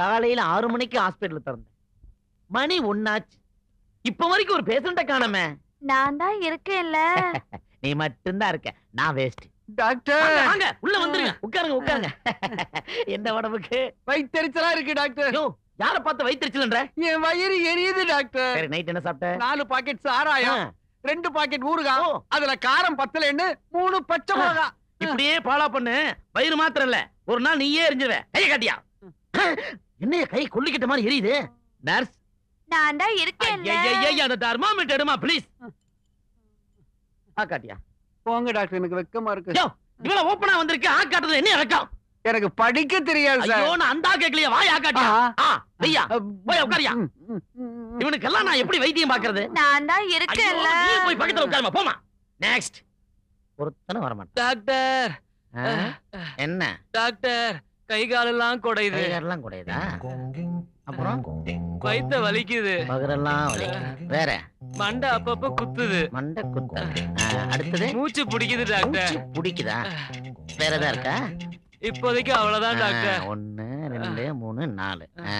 காலையில ஆறு மணிக்கு ஹாஸ்பிடல் திறந்தேன் மணி ஒன்னாச்சு இப்ப வரைக்கும் ஒரு பேஷண்ட காணமே நான் தான் இருக்கேன்ல நீ மட்டும்தான் இருக்க நான் வேஸ்ட் டாக்டர் வாங்க உள்ள வந்துருங்க உட்காருங்க உட்காருங்க என்ன உடம்புக்கு வயித்தெரிச்சலா இருக்கு டாக்டர் யோ யார பார்த்து வயிற்றுச்சுலன்ற என் வயிறு எரியுது டாக்டர் சரி நைட் என்ன சாப்பிட்ட நாலு பாக்கெட் ஆ, சாராயம் ரெண்டு பாக்கெட் ஊறுகாய் ஓ, அதுல காரம் பத்தலைன்னு மூணு பச்சை மிளகா இப்படியே பாலா பண்ணு வயிறு மாத்திரம் இல்ல ஒரு நாள் நீயே எரிஞ்சிருவ கைய காட்டியா என்னைய கை கொல்லிக்கிட்ட மாதிரி எரியுது நர்ஸ் நான் தான் இருக்கேன்ல அந்த தர்மாமீட்டர் எடுமா ப்ளீஸ் ஆ காட்டியா போங்க டாக்டர் எனக்கு வெக்கமா இருக்கு யோ இவ்வளவு ஓப்பனா வந்திருக்கு ஆ காட்டுறது என்ன இறக்கம் எனக்கு படிக்க தெரியாது சார் ஐயோ நான் அந்த ஆ கேட்கலையே வாய் ஆ காட்டியா ஆ வெய்யா போய் உட்காரியா ம், ம், ம், ம். இவனுக்கெல்லாம் நான் எப்படி வைத்தியம் பாக்குறது நான் தான் ஐயோ, இருக்கேன்ல நீ போய் பக்கத்துல உட்காருமா போமா நெக்ஸ்ட் ஒருத்தனும் வர மாட்டான் டாக்டர் ஆ? என்ன டாக்டர் கை காலெல்லாம் குடையுது கைகாரெல்லாம் கூடையதா அப்புறம் வயித்த வலிக்குது பகரெல்லாம் வலிக்குது வேற மண்டை அப்பப்ப குத்துது மண்டை குத்து ஆ, அடுத்தது மூச்சு பிடிக்குது டாக்டர் மூச்சு பிடிக்குதா வேற ஏதா இருக்கா இப்போதைக்கு அவ்வளவுதான் டாக்டர் ஆ, ஒண்ணு ரெண்டு மூணு நாலு ஆ.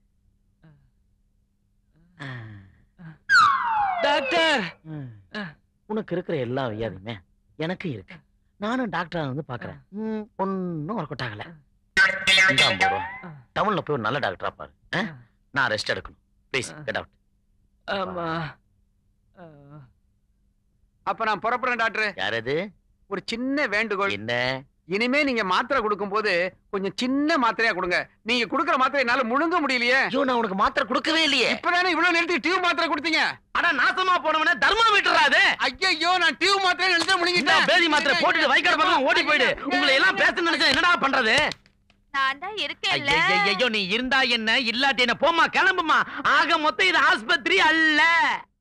ஆ. டாக்டர் ம். உனக்கு இருக்கிற எல்லா வியாதியுமே எனக்கு இருக்கு நானும் டாக்டரா வந்து பாக்குறேன் ம், ஒண்ணும் ஒர்க் அவுட் ஆகல இந்த ஐம்பது ரூபா டவுன்ல போய் ஒரு நல்ல டாக்டரா பாரு ஆ? நான் ரெஸ்ட் எடுக்கணும் ப்ளீஸ் கெட் அவுட் ஆமா ஆ. அப்ப நான் புறப்படுறேன் டாக்டர் யார் அது ஒரு சின்ன வேண்டுகோள் என்ன இனிமே நீங்க மாத்திரை கொடுக்கும் போது கொஞ்சம் சின்ன மாத்திரையா கொடுங்க நீங்க கொடுக்குற மாத்திரை என்னால முழுங்க முடியலையே ஐயோ நான் உனக்கு மாத்திரை கொடுக்கவே இல்லையே இப்பதானே இவ்வளவு நேரத்துக்கு டியூப் மாத்திரை கொடுத்தீங்க அட நாசமா போனவனே தர்மாமீட்டர் அது ஐயோ நான் டியூப் மாத்திரை நினைச்சா இந்த முழுங்கிட்டேன் பேதி மாத்திரை போட்டுட்டு வைக்கிற பக்கம் ஓடி போயிடு உங்களை எல்லாம் பேச நினைச்சா என்னடா பண்றது நான் தான் இருக்கேன்ல ஐயோ நீ இருந்தா என்ன இல்லாட்டி என்ன போமா கிளம்புமா ஆக மொத்தம் இது ஆஸ்பத்திரி அல்ல